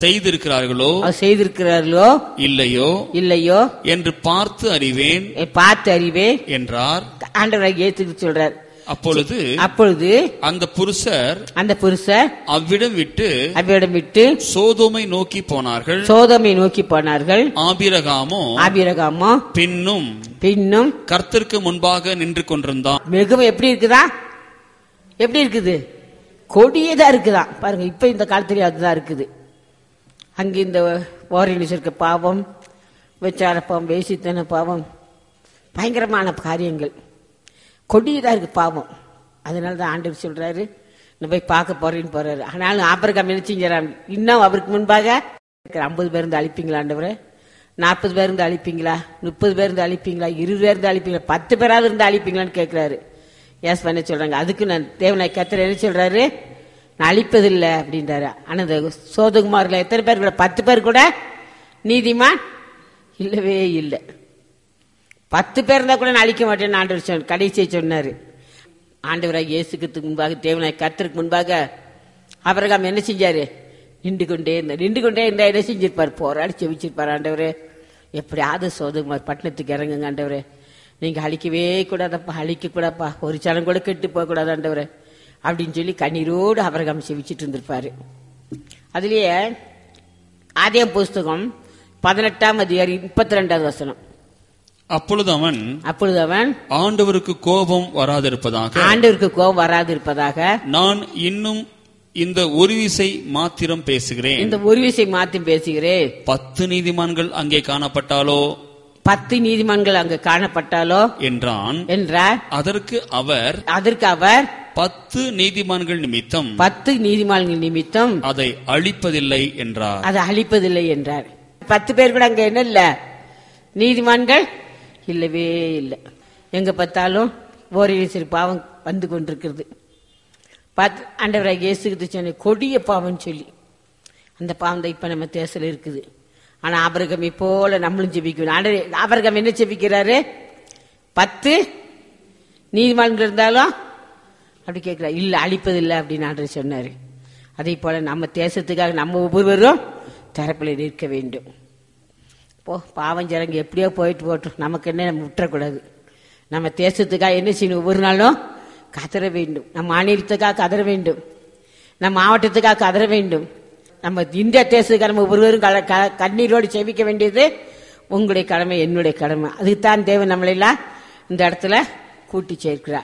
செய்திருக்கிறார்களோ அவர் செய்திருக்கிறார்களோ இல்லையோ இல்லையோ என்று பார்த்து அறிவேன் எ- பார்த்து அறிவே என்றார் ஆண்டவராக ஏத்துக்கு சொல்றார் அப்பொழுது அப்பொழுது அந்த புருஷர் அந்த புருஷர் அவ்விடம் விட்டு அவ்விடம் விட்டு சோதோமை நோக்கி போனார்கள் சோதமை நோக்கி போனார்கள் ஆபிரகாமோ ஆபிரகாமோ பின்னும் பின்னும் கர்த்தருக்கு முன்பாக நின்று கொண்டிருந்தான் மிகவும் எப்படி இருக்குதா எப்படி இருக்குது கொடியதா இருக்குதா பாருங்க இப்ப இந்த காலத்துல அதுதான் இருக்குது அங்க இந்த ஓரினிஸ் இருக்க பாவம் விச்சார பாவம் வேசித்தன பாவம் பயங்கரமான காரியங்கள் கொடியதா இருக்கு பாவம் அதனால தான் ஆண்டவர் சொல்றாரு நான் போய் பார்க்க போறேன்னு போறாரு ஆனாலும் ஆபரகம் நினைச்சுங்கிறான் இன்னும் அவருக்கு முன்பாக ஐம்பது பேர் இருந்து அழிப்பீங்களா ஆண்டவரே நாற்பது பேர் இருந்து அழிப்பீங்களா முப்பது பேர் இருந்து அழிப்பீங்களா இருபது பேர் இருந்து அழிப்பீங்களா பத்து பேராவது இருந்து அழிப்பீங்களான்னு கேட்கிறாரு ஏஸ் பண்ண சொல்றாங்க அதுக்கு நான் தேவனாய் கத்திர என்ன சொல்றாரு நான் அழிப்பதில்லை அப்படின்றாரு ஆனா இந்த சோதகுமார்ல எத்தனை பேர் கூட பத்து பேர் கூட நீதிமான் இல்லவே இல்லை பத்து பேர் இருந்தா கூட நான் அழிக்க மாட்டேன்னு ஆண்டவர் சொன்ன கடைசியை சொன்னாரு ஆண்டவராக இயேசுக்கு முன்பாக தேவனாய் கர்த்தருக்கு முன்பாக அபரகாம் என்ன செஞ்சாரு நின்று கொண்டே இருந்தார் நின்று கொண்டே இருந்தா என்ன செஞ்சிருப்பார் போராடி செவிச்சிருப்பார் ஆண்டவரே எப்படியாவது சோதகுமார் பட்டணத்துக்கு இறங்குங்க ஆண்டவரே நீங்க அழிக்கவே கூடாதப்பா அழிக்க கூடாப்பா ஒரு சனம் கூட கெட்டு போக கூடாது ஆண்டவரே அப்படின்னு சொல்லி கண்ணீரோடு அபரகாம் செவிச்சிட்டு இருந்திருப்பாரு அதுலயே ஆதியம் புஸ்தகம் பதினெட்டாம் அதிகாரி முப்பத்தி ரெண்டாவது வசனம் அப்பொழுது அவன் அப்பொழுது அவன் ஆண்டவருக்கு கோபம் வராதிருப்பதாக ஆண்டவருக்கு கோபம் வராது இருப்பதாக நான் இன்னும் இந்த ஒரு விசை மாத்திரம் பேசுகிறேன் இந்த ஒரு விஷயம் மாத்தி பேசுகிறேன் பத்து நீதிமான்கள் அங்கே காணப்பட்டாலோ பத்து நீதிமன்றங்கள் அங்கு காணப்பட்டாலோ என்றான் என்றார் அதற்கு அவர் அதற்கு அவர் பத்து நீதிமான்கள் நிமித்தம் பத்து நீதிமன்றங்கள் நிமித்தம் அதை அழிப்பதில்லை என்றார் அதை அழிப்பதில்லை என்றார் பத்து பேர் கூட அங்க என்ன இல்ல நீதிமான்கள் இல்லவே இல்லை எங்க பார்த்தாலும் ஓரிரு சிறு பாவம் வந்து கொண்டிருக்கிறது பார்த்து ஆண்டவராக இயேசுக்கு சொன்ன கொடிய பாவம்னு சொல்லி அந்த பாவம் தான் இப்ப நம்ம தேசல இருக்குது ஆனா ஆபரகம் போல நம்மளும் ஜெபிக்கணும் ஆண்டவர் ஆபரகம் என்ன ஜெபிக்கிறாரு பத்து நீதிமன்றங்கள் இருந்தாலும் அப்படி கேட்கிறார் இல்ல அழிப்பதில்லை அப்படின்னு ஆண்டவர் சொன்னாரு அதே போல நம்ம தேசத்துக்காக நம்ம ஒவ்வொருவரும் தரப்பில் நிற்க வேண்டும் போ பாவம் ஜனங்க எப்படியோ போயிட்டு போட்டோம் நமக்கு என்ன நம்ம விட்டுறக்கூடாது நம்ம தேசத்துக்காக என்ன செய்யணும் ஒவ்வொரு நாளும் கதற வேண்டும் நம்ம மாநிலத்துக்காக கதற வேண்டும் நம்ம மாவட்டத்துக்காக கதற வேண்டும் நம்ம இந்திய தேசத்துக்காக நம்ம ஒவ்வொருவரும் கல- க- கண்ணீரோடு செவிக்க வேண்டியது உங்களுடைய கடமை என்னுடைய கடமை அதுக்குத்தான் தேவன் நம்மளெல்லாம் இந்த இடத்துல கூட்டி சேர்க்கிறார்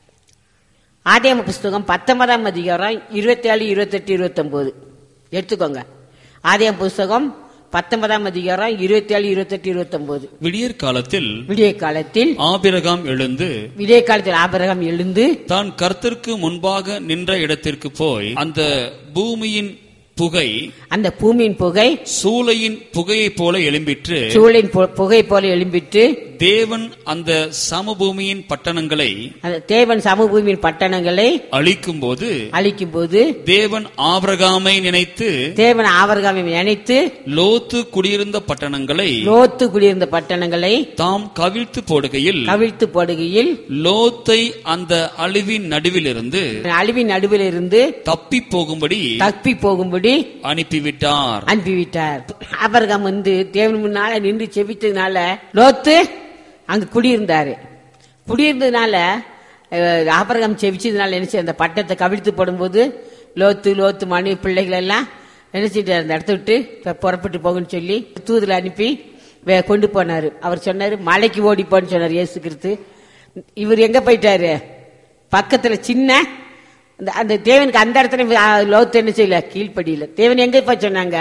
ஆதியாம புஸ்தகம் பத்தொன்பதாம் அதிகாரம் இருபத்தி ஏழு இருபத்தெட்டு இருபத்தொன்பது எடுத்துக்கோங்க ஆதியாம புஸ்தகம் பத்தொன்பதாம் அதிகாரம் இருபத்தி ஏழு இருபத்தெட்டு இருபத்தொன்பது விடியற் காலத்தில் விடிய காலத்தில் ஆபிரகாம் எழுந்து விடிய காலத்தில் ஆபரகம் எழுந்து தான் கர்த்தருக்கு முன்பாக நின்ற இடத்திற்கு போய் அந்த பூமியின் புகை அந்த பூமியின் புகை சூளையின் புகையைப் போல எழும்பிற்று சூழின் பு- புகை போல எழும்பிட்டு தேவன் அந்த சமபூமியின் பட்டணங்களை அந்த தேவன் சமபூமியின் பட்டணங்களை அழிக்கும் போது அழிக்கும் போது தேவன் ஆபிரகாமை நினைத்து தேவன் ஆபரகாமை நினைத்து லோத்து குடியிருந்த பட்டணங்களை லோத்து குடியிருந்த பட்டணங்களை தாம் கவிழ்த்து போடுகையில் கவிழ்த்து போடுகையில் லோத்தை அந்த அழிவின் நடுவிலிருந்து அழிவின் நடுவில் இருந்து தப்பி போகும்படி தப்பி போகும்படி அனுப்பிவிட்டார் அனுப்பிவிட்டார் ஆபரகம் வந்து தேவன் முன்னால நின்று செபித்ததுனால லோத்து அங்க குடியிருந்தாரு குடியிருந்ததுனால அஹ், ஆபரகம் செபிச்சதுனால என்ன செய்ய அந்த பட்டத்தை கவிழ்த்து போடும்போது லோத்து லோத்து மனைவி பிள்ளைகள் எல்லாம் என்ன செய்தார் அந்த இடத்த விட்டு இப்ப புறப்பட்டு போகுன்னு சொல்லி தூதுல அனுப்பி வே- கொண்டு போனாரு அவர் சொன்னாரு மலைக்கு ஓடி போன்னு சொன்னார் இயேசு கிறிஸ்து இவர் எங்க போயிட்டாரு பக்கத்துல சின்ன அந்த அந்த தேவனுக்கு அந்த இடத்துல ஆ, லோத்து என்ன செய்யல கீழ்ப்படியில தேவன் எங்க இப்ப சொன்னாங்க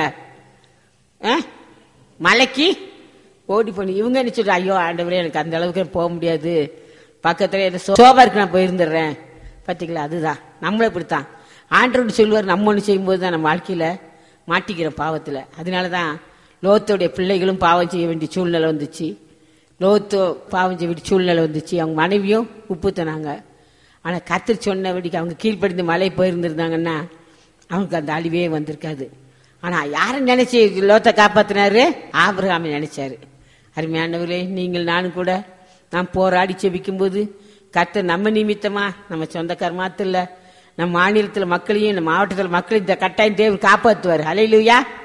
ஆ? மலைக்கு ஓடி போன இவங்க என்ன சொல்ற ஐயோ ஆண்டவரே எனக்கு அந்த அளவுக்கு போக முடியாது பக்கத்துல ஏதோ சோபா இருக்கு நான் போயிருந்துடுறேன் பாத்தீங்களா அதுதான் நம்மளும் இப்படித்தான் ஆண்டவர் சொல்லுவார் நம்ம ஒன்று செய்யும்போது தான் நம்ம வாழ்க்கையில மாட்டிக்கிறோம் பாவத்துல அதனாலதான் லோத்தோடைய பிள்ளைகளும் பாவம் செய்ய வேண்டிய சூழ்நிலை வந்துச்சு லோத்தோ பாவம் செய்ய வேண்டிய சூழ்நிலை வந்துச்சு அவங்க மனைவியும் உப்பு தனாங்க ஆனா கத்தர் சொன்னபடிக்கு அவங்க கீழ்ப்படிந்து மலை போயிருந்திருந்தாங்கன்னா அவங்களுக்கு அந்த அழிவே வந்திருக்காது ஆனா யாரை நினைச்சு லோத்தை காப்பாத்தினாரு ஆபிரகாமை நினைச்சாரு அருமையானவர்களே நீங்கள் நானும் கூட நாம் போராடி செபிக்கும் போது கர்த்தர் நம்ம நிமித்தமா நம்ம சொந்தக்கார மாத்திரம் இல்ல நம்ம மாநிலத்துல மக்களையும் நம்ம மாவட்டத்துல மக்களையும் இந்த கட்டாயம் தேவன் காப்பாத்துவார் அலையிலுயா